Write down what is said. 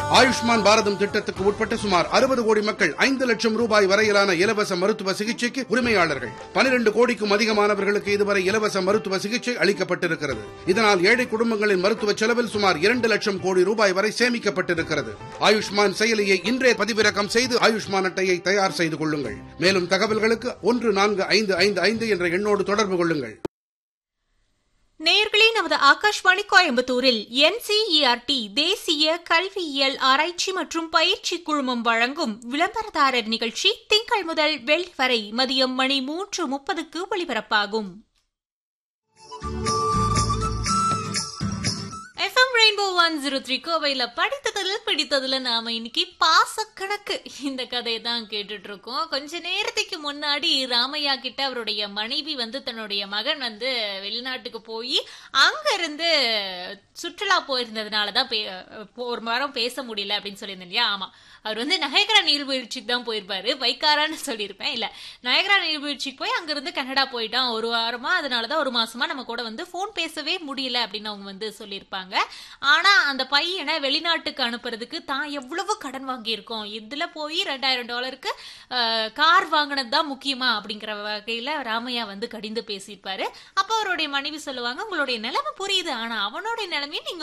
ஆயுஷ்மான் பாரதம் திட்டத்துக்கு உட்பட்ட சுமார் அறுபது கோடி மக்கள் ஐந்து லட்சம் ரூபாய் வரையிலான இலவச மருத்துவ சிகிச்சைக்கு உரிமையாளர்கள் பனிரெண்டு கோடிக்கும் அதிகமானவர்களுக்கு இதுவரை இலவச மருத்துவ சிகிச்சை அளிக்கப்பட்டிருக்கிறது இதனால் ஏழை குடும்பங்களின் மருத்துவ செலவில் சுமார் இரண்டு லட்சம் கோடி ரூபாய் வரை சேமிக்கப்பட்டிருக்கிறது ஆயுஷ்மான் செயலியை இன்றே பதிவிறக்கம் செய்து ஆயுஷ்மான் அட்டையை தயார் செய்து கொள்ளுங்கள் மேலும் தகவல்களுக்கு ஒன்று நான்கு ஐந்து ஐந்து ஐந்து என்ற எண்ணோடு தொடர்பு கொள்ளுங்கள் நேயர்களே நமது ஆகாஷ்வாணி கோயம்புத்தூரில் என்சிஇஆர்டி தேசிய கல்வியியல் ஆராய்ச்சி மற்றும் பயிற்சி குழுமம் வழங்கும் விளம்பரதாரர் நிகழ்ச்சி திங்கள் முதல் வெள்ளி வரை மதியம் மணி மூன்று முப்பதுக்கு ஒளிபரப்பாகும் FM rainbow one zero three கோவையில் படித்ததுல பிடித்ததுல நாம இன்னைக்கு பாசக்கணக்கு இந்த கதையை தான் கேட்டுட்டு இருக்கோம் கொஞ்ச நேரத்துக்கு முன்னாடி ராமையா கிட்ட அவருடைய மனைவி வந்து தன்னுடைய மகன் வந்து வெளிநாட்டுக்கு போய் அங்க இருந்து சுற்றுலா போயிருந்ததுனால தான் பே- ஒரு வாரம் பேச முடியல அப்படின்னு சொல்லியிருந்தேன் இல்லையா ஆமா அவர் வந்து நயகரா நீர்வீழ்ச்சிக்கு தான் போயிருப்பாரு வைக்காரான்னு சொல்லியிருப்பேன் இல்ல நயகரா நீர்வீழ்ச்சிக்கு போய் அங்கிருந்து கனடா போயிட்டான் ஒரு வாரமா அதனாலதான் ஒரு மாசமா நம்ம கூட வந்து போன் பேசவே முடியல அப்படின்னு அவங்க வந்து சொல்லியிருப்பாங்க ஆனா அந்த பையனை வெளிநாட்டுக்கு அனுப்புறதுக்கு தான் எவ்வளவு கடன் வாங்கியிருக்கோம் இதுல போய் ரெண்டாயிரம் டாலருக்கு கார் வாங்கினது தான் முக்கியமா அப்படிங்கிற வகையில ராமையா வந்து கடிந்து பேசியிருப்பாரு அப்ப அவருடைய மனைவி சொல்லுவாங்க உங்களுடைய நிலைமை புரியுது ஆனா அவனுடைய நிலைமையை நீங்க